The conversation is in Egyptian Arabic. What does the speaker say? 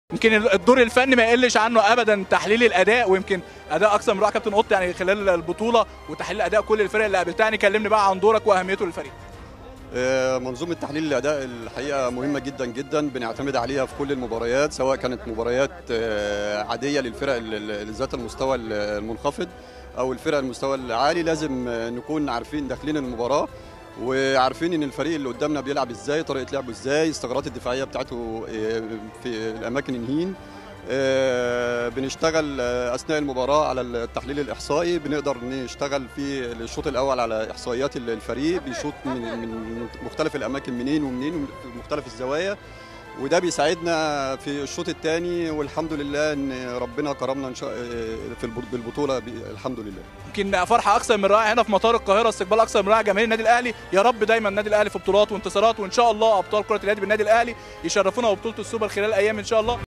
يمكن الدور الفني ما يقلش عنه ابدا تحليل الاداء ويمكن اداء اكثر من رائع كابتن قط يعني خلال البطوله وتحليل اداء كل الفرق اللي قابلتها يعني كلمني بقى عن دورك واهميته للفريق آه، منظومة تحليل الأداء الحقيقة مهمة جدا جدا بنعتمد عليها في كل المباريات سواء كانت مباريات آه، عادية للفرق ال- ال- ذات المستوى ال- المنخفض أو الفرق المستوى العالي لازم آه، نكون عارفين داخلين المباراة وعارفين ان الفريق اللي قدامنا بيلعب ازاي طريقه لعبه ازاي الثغرات الدفاعيه بتاعته آه، في الاماكن الهين آه، بنشتغل آه، اثناء المباراه على التحليل الاحصائي بنقدر نشتغل في الشوط الاول على احصائيات الفريق بيشوط من من مختلف الاماكن منين ومنين في مختلف الزوايا وده بيساعدنا في الشوط الثاني والحمد لله ان ربنا كرمنا ان شاء في الب- بالبطوله ب- الحمد لله يمكن فرحه اكثر من رائع هنا في مطار القاهره استقبال اكثر من رائع جماهير النادي الاهلي يا رب دايما النادي الاهلي في بطولات وانتصارات وان شاء الله ابطال كره اليد بالنادي الاهلي يشرفونا ببطوله السوبر خلال ايام ان شاء الله